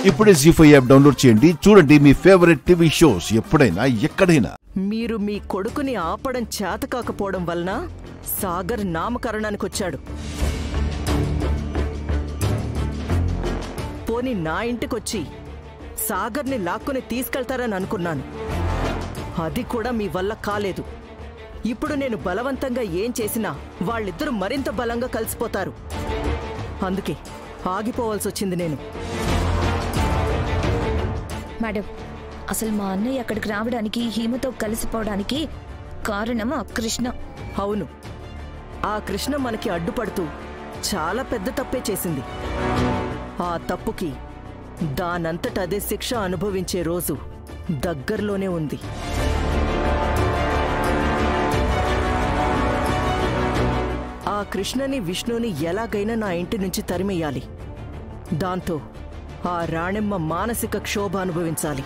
ఇప్పుడే G five app download చేయండి చూడండి మీ ఫేవరెట్ టీవీ షోస్ ఎప్పుడైనా ఎక్కడైనా మీరు మీ కొడుకుని ఆపడం చేత కాకపోవడం వలన సాగర్ నామకరణానికి వచ్చాడు పోని నా ఇంటికొచ్చి సాగర్ని లాక్కుని తీసుకెళ్తారని అనుకున్నాను అది కూడా మీ వల్ల కాలేదు ఇప్పుడు నేను బలవంతంగా ఏం చేసినా వాళ్ళిద్దరూ మరింత బలంగా కలిసిపోతారు అందుకే ఆగిపోవాల్సి వచ్చింది నేను మేడం అసలు మా అన్నయ్య అక్కడికి రావడానికి హీమతో కలిసిపోవడానికి కారణం ఆ కృష్ణ అవును ఆ కృష్ణ మనకి అడ్డుపడుతూ చాలా పెద్ద తప్పే చేసింది ఆ తప్పుకి దానంతట అదే శిక్ష అనుభవించే రోజు దగ్గరలోనే ఉంది ఆ కృష్ణని విష్ణుని ఎలాగైనా నా ఇంటి నుంచి తరిమేయాలి దాంతో ఆ రాణెమ్మ మానసిక క్షోభ అనుభవించాలి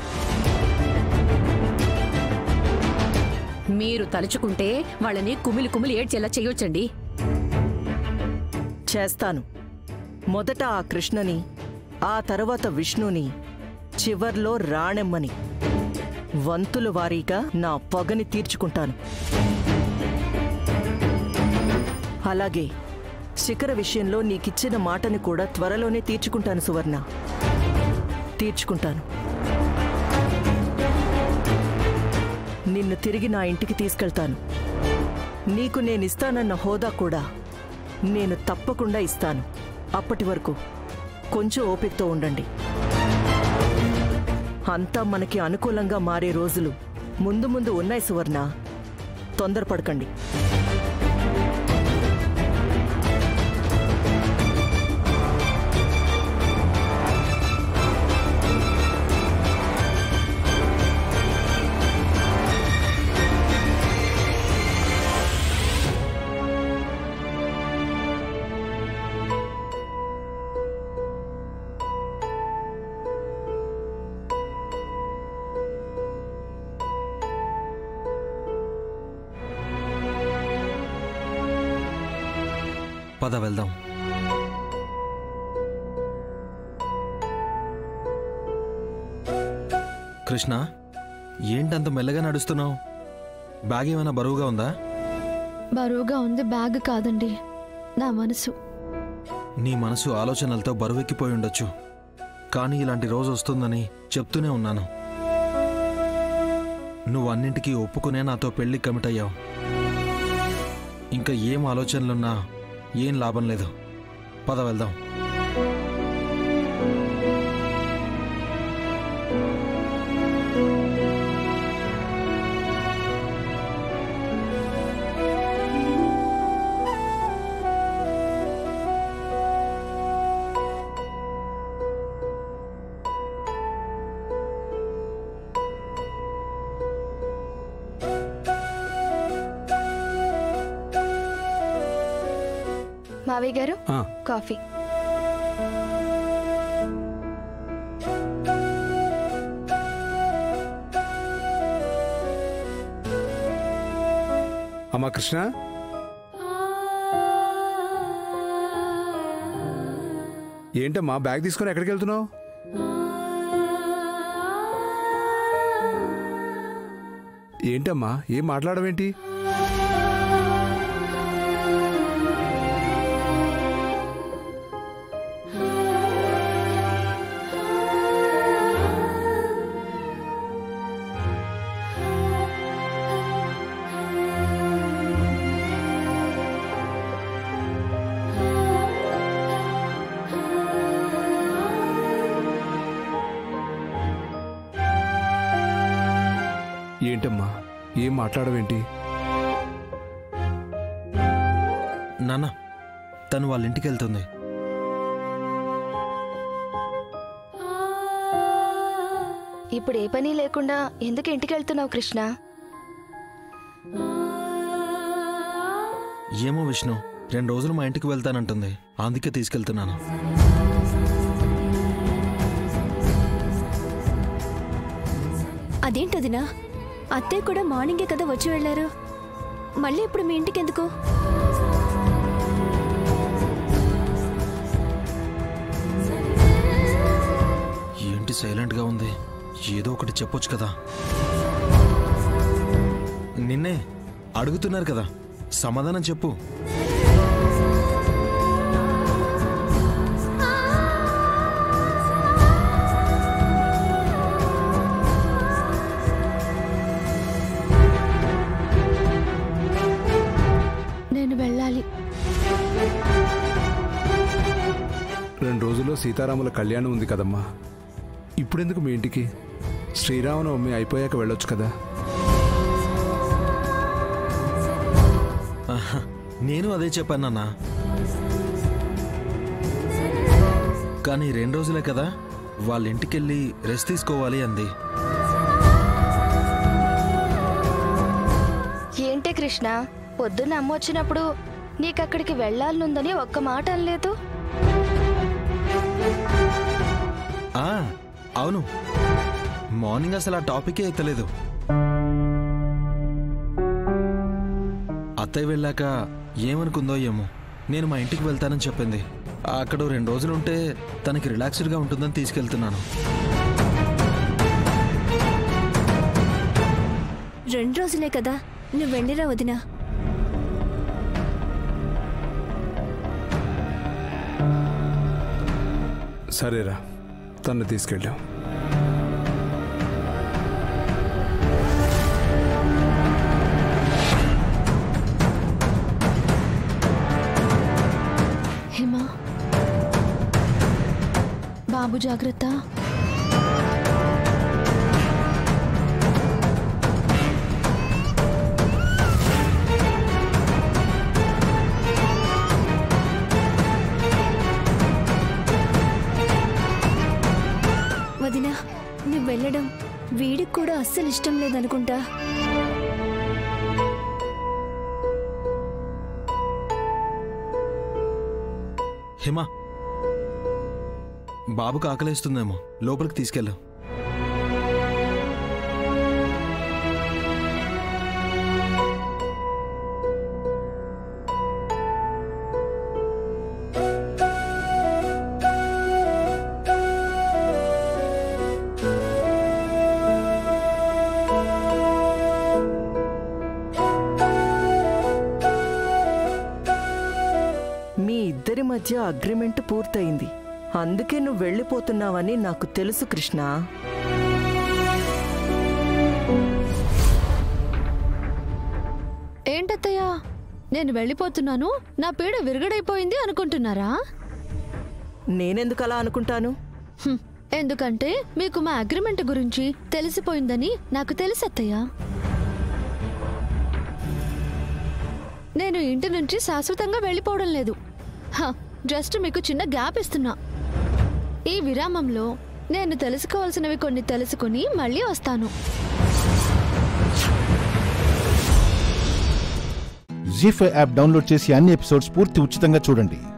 మీరు తలుచుకుంటే వాళ్ళని కుమిలి కుమిలి ఏడ్చేలా చేయొచ్చండి చేస్తాను మొదట ఆ కృష్ణని ఆ తర్వాత విష్ణుని చివర్లో రాణెమ్మని వంతుల వారీగా నా పగని తీర్చుకుంటాను అలాగే శిఖర విషయంలో నీకిచ్చిన మాటని కూడా త్వరలోనే తీర్చుకుంటాను సువర్ణ తీర్చుకుంటాను నిన్ను తిరిగి నా ఇంటికి తీసుకెళ్తాను నీకు నేనిస్తానన్న హోదా కూడా నేను తప్పకుండా ఇస్తాను అప్పటి వరకు కొంచెం ఓపికతో ఉండండి అంతా మనకి అనుకూలంగా మారే రోజులు ముందు ముందు ఉన్నాయి సువర్ణ తొందరపడకండి పద వెళ్దాం కృష్ణ ఏంటంత మెల్లగా నడుస్తున్నావు బ్యాగ్ ఏమైనా బరువుగా ఉందా బరువుగా ఉంది బ్యాగ్ కాదండి నా మనసు నీ మనసు ఆలోచనలతో బరువెక్కిపోయి ఉండొచ్చు కానీ ఇలాంటి రోజు వస్తుందని చెప్తూనే ఉన్నాను నువ్వు అన్నింటికీ ఒప్పుకునే నాతో పెళ్లి కమిట్ అయ్యావు ఇంకా ఏం ఆలోచనలున్నా ఏం లాభం లేదు పద వెళ్దాం మావయ్య గారు ఆ, కాఫీ అమ్మా కృష్ణ ఏంటమ్మా బ్యాగ్ తీసుకొని ఎక్కడికి వెళ్తున్నావు ఏంటమ్మా ఏం మాట్లాడవేంటి ఏంటమ్మా ఏం మాట్లాడవేంటి నాన్న తను వాళ్ళ ఇంటికి వెళ్తుంది ఇప్పుడు ఏ పని లేకుండా ఎందుకు ఇంటికి వెళ్తున్నావు కృష్ణ ఏమో విష్ణు రెండు రోజులు మా ఇంటికి వెళ్తానంటుంది అందుకే తీసుకెళ్తున్నాను అదేంటదినా అత్తయ్య కూడా మార్నింగే కదా వచ్చి వెళ్ళారు మళ్ళీ ఇప్పుడు మీ ఇంటికి ఎందుకు సైలెంట్గా ఉంది ఏదో ఒకటి చెప్పొచ్చు కదా నిన్నే అడుగుతున్నారు కదా సమాధానం చెప్పు నేను వెళ్ళాలి రెండు రోజుల్లో సీతారాముల కళ్యాణం ఉంది కదమ్మా ఇప్పుడెందుకు మీ ఇంటికి శ్రీరామనవమి అయిపోయాక వెళ్ళొచ్చు కదా ఆహా, నేను అదే చెప్పానన్నా కానీ రెండు రోజులే కదా వాళ్ళ ఇంటికెళ్ళి రెస్ట్ తీసుకోవాలి అంది ఏంటే కృష్ణ పొద్దున్న అమ్మ వచ్చినప్పుడు నీకక్కడికి వెళ్ళాలనుందని ఒక్క మాట అనలేదు ఆ, అవును మార్నింగ్ అసలు ఆ టాపికే ఎత్తలేదు అత్తయ్య వెళ్ళాక ఏమనుకుందో ఏమో నేను మా ఇంటికి వెళ్తానని చెప్పింది అక్కడ ఓ రెండు రోజులు ఉంటే తనకి రిలాక్స్డ్గా ఉంటుందని తీసుకెళ్తున్నాను రెండు రోజులే కదా నువ్వు వెళ్ళిరా వదినా సరేరా తను తీసుకెళ్ళాం హిమా బాబు జాగ్రత్త వదినా నువ్వు వెళ్ళడం వీడికి కూడా అస్సలు ఇష్టం లేదనుకుంటా హిమ బాబుకు ఆకలేస్తుందేమో లోపలికి తీసుకెళ్ళు మీ ఇద్దరి మధ్య అగ్రిమెంట్ పూర్తయింది అందుకే నువ్వు వెళ్ళిపోతున్నావని నాకు తెలుసు కృష్ణ ఏంటత్తయ్యా నేను వెళ్ళిపోతున్నాను నా పీడ విరగడైపోయింది అనుకుంటున్నారా నేనెందుకు అలా అనుకుంటాను హ్మ్, ఎందుకంటే మీకు మా అగ్రిమెంట్ గురించి తెలిసిపోయిందని నాకు తెలుసు అత్తయ్య నేను ఇంటి నుంచి శాశ్వతంగా వెళ్ళిపోవడం లేదు హ, జస్ట్ మీకు చిన్న గ్యాప్ ఇస్తున్నా ఈ విరామంలో నేను తెలుసుకోవాల్సినవి కొన్ని తెలుసుకుని మళ్ళీ వస్తాను జీ ఫైవ్ యాప్ డౌన్లోడ్ చేసి అన్ని ఎపిసోడ్స్ పూర్తి ఉచితంగా చూడండి